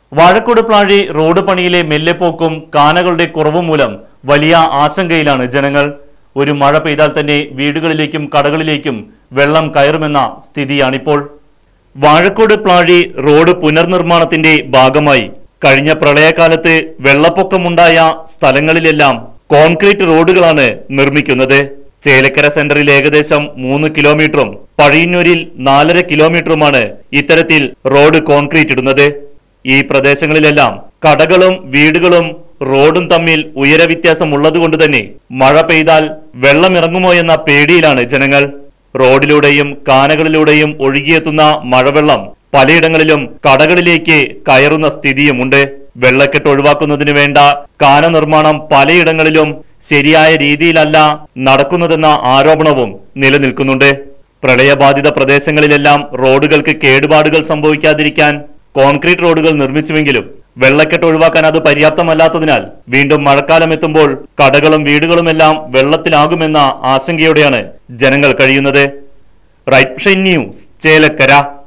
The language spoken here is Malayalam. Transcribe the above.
വാഴക്കോട് പ്ലാഴി റോഡ് പണിയിലെ മെല്ലെപ്പോക്കും കാനകളുടെ കുറവും മൂലം വലിയ ആശങ്കയിലാണ് ജനങ്ങൾ ഒരു മഴ പെയ്താൽ തന്നെ വീടുകളിലേക്കും കടകളിലേക്കും വെള്ളം കയറുമെന്ന സ്ഥിതിയാണിപ്പോൾ വാഴക്കോട് പ്ലാഴി റോഡ് പുനർനിർമ്മാണത്തിന്റെ ഭാഗമായി കഴിഞ്ഞ പ്രളയകാലത്ത് വെള്ളപ്പൊക്കമുണ്ടായ സ്ഥലങ്ങളിലെല്ലാം കോൺക്രീറ്റ് റോഡുകളാണ് നിർമ്മിക്കുന്നത് ചേലക്കര സെന്ററിൽ ഏകദേശം മൂന്ന് കിലോമീറ്ററും പഴയന്നൂരിൽ നാലര കിലോമീറ്ററുമാണ് ഇത്തരത്തിൽ റോഡ് കോൺക്രീറ്റ് ഇടുന്നത് ഈ പ്രദേശങ്ങളിലെല്ലാം കടകളും വീടുകളും റോഡും തമ്മിൽ ഉയര വ്യത്യാസം ഉള്ളതുകൊണ്ട് തന്നെ മഴ പെയ്താൽ വെള്ളമിറങ്ങുമോ എന്ന പേടിയിലാണ് ജനങ്ങൾ റോഡിലൂടെയും കാനകളിലൂടെയും ഒഴുകിയെത്തുന്ന മഴവെള്ളം പലയിടങ്ങളിലും കടകളിലേക്ക് കയറുന്ന സ്ഥിതിയുമുണ്ട് വെള്ളക്കെട്ട് ഒഴിവാക്കുന്നതിന് വേണ്ട കാന നിർമ്മാണം പലയിടങ്ങളിലും ശരിയായ രീതിയിലല്ല നടക്കുന്നതെന്ന ആരോപണവും നിലനിൽക്കുന്നുണ്ട് പ്രളയബാധിത പ്രദേശങ്ങളിലെല്ലാം റോഡുകൾക്ക് കേടുപാടുകൾ സംഭവിക്കാതിരിക്കാൻ കോൺക്രീറ്റ് റോഡുകൾ നിർമ്മിച്ചുവെങ്കിലും വെള്ളക്കെട്ട് ഒഴിവാക്കാൻ അത് പര്യാപ്തമല്ലാത്തതിനാൽ വീണ്ടും മഴക്കാലം എത്തുമ്പോൾ കടകളും വീടുകളുമെല്ലാം വെള്ളത്തിലാകുമെന്ന ആശങ്കയോടെയാണ് ജനങ്ങൾ കഴിയുന്നത് റൈറ്റ് ന്യൂസ് ചേലക്കര